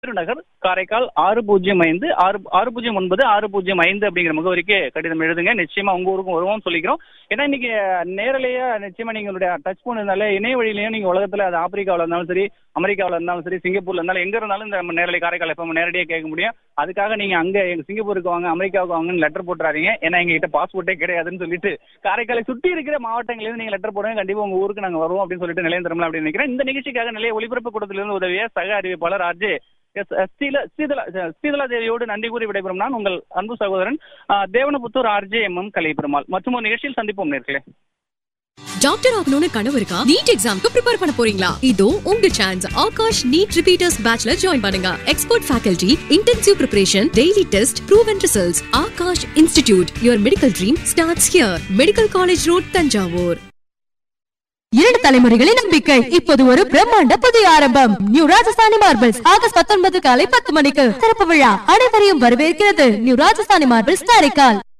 நகர் காரைக்கால் ஆறு பூஜ்ஜியம் ஐந்து ஆறு ஆறு பூஜ்ஜியம் ஒன்பது ஆறு பூஜ்ஜியம் ஐந்து அப்படிங்கிற முகவரிக்கு கடிதம் எழுதுங்க நிச்சயமா உங்க ஊருக்கும் வருவோம் சொல்லிக்கிறோம் ஏன்னா இன்னைக்கு நேரலையா நிச்சயமா நீங்களுடைய டச் போன் இருந்தாலே இணைய வழியிலையும் நீங்க உலகத்துல அது ஆப்பிரிக்காவில் இருந்தாலும் சரி அமெரிக்காவில் இருந்தாலும் சரி சிங்கப்பூர்ல இருந்தாலும் எங்க இருந்தாலும் இந்த நம்ம நேரலை காரைக்கால் எப்போ நேரடியாக கேட்க முடியும் அதுக்காக நீங்க அங்க எங்க சிங்கப்பூருக்கு வாங்க அமெரிக்காவுக்கு வாங்கன்னு லெட்டர் போட்டுறாதீங்க ஏன்னா எங்க கிட்ட பாஸ்போர்ட்டே கிடையாதுன்னு சொல்லிட்டு காரைக்காலை சுற்றி இருக்கிற மாவட்டங்களிலிருந்து நீங்க லெட்டர் போடுங்க கண்டிப்பா உங்க ஊருக்கு நாங்க வருவோம் அப்படின்னு சொல்லிட்டு நிலையம் தரலாம் அப்படின்னு நினைக்கிறேன் இந்த நிகழ்ச்சிக்காக நிலைய ஒளிபரப்பு கூடத்திலிருந்து உதவிய சக அறிவிப்பாளர் ஆர்ஜே எஸ் ஸ்ரீல ஸ்ரீதலா ஸ்ரீதலா தேவியோடு நன்றி கூறி விடைபெறும் நான் உங்கள் அன்பு சகோதரன் ஆ, Devanaputhur RJ M M Kalaiperumal மற்றும் ஒரு நிகழ்ச்சியில் சந்திப்போம் நேர்களே டாக்டர் ஆகணும்னு கனவு இருக்கா நீட் எக்ஸாம்க்கு ப்ரிப்பேர் பண்ண போறீங்களா இதோ உங்க சான்ஸ் ஆகாஷ் நீட் ரிப்பீட்டர்ஸ் பேட்ச்ல ஜாயின் பண்ணுங்க expert faculty intensive preparation daily test proven results Aakash institute your medical dream starts here medical college road Thanjavur இரண்டு தலைமுறைகளின் நம்பிக்கை இப்போது ஒரு பிரம்மாண்ட புதிய ஆரம்பம் நியூ ராஜஸ்தானி மார்பிள்ஸ் ஆகஸ்ட் பத்தொன்பது காலை பத்து மணிக்கு திறப்பு விழா அனைவரையும் வரவேற்கிறது நியூ ராஜஸ்தானி மார்பிள்ஸ் காரைக்கால்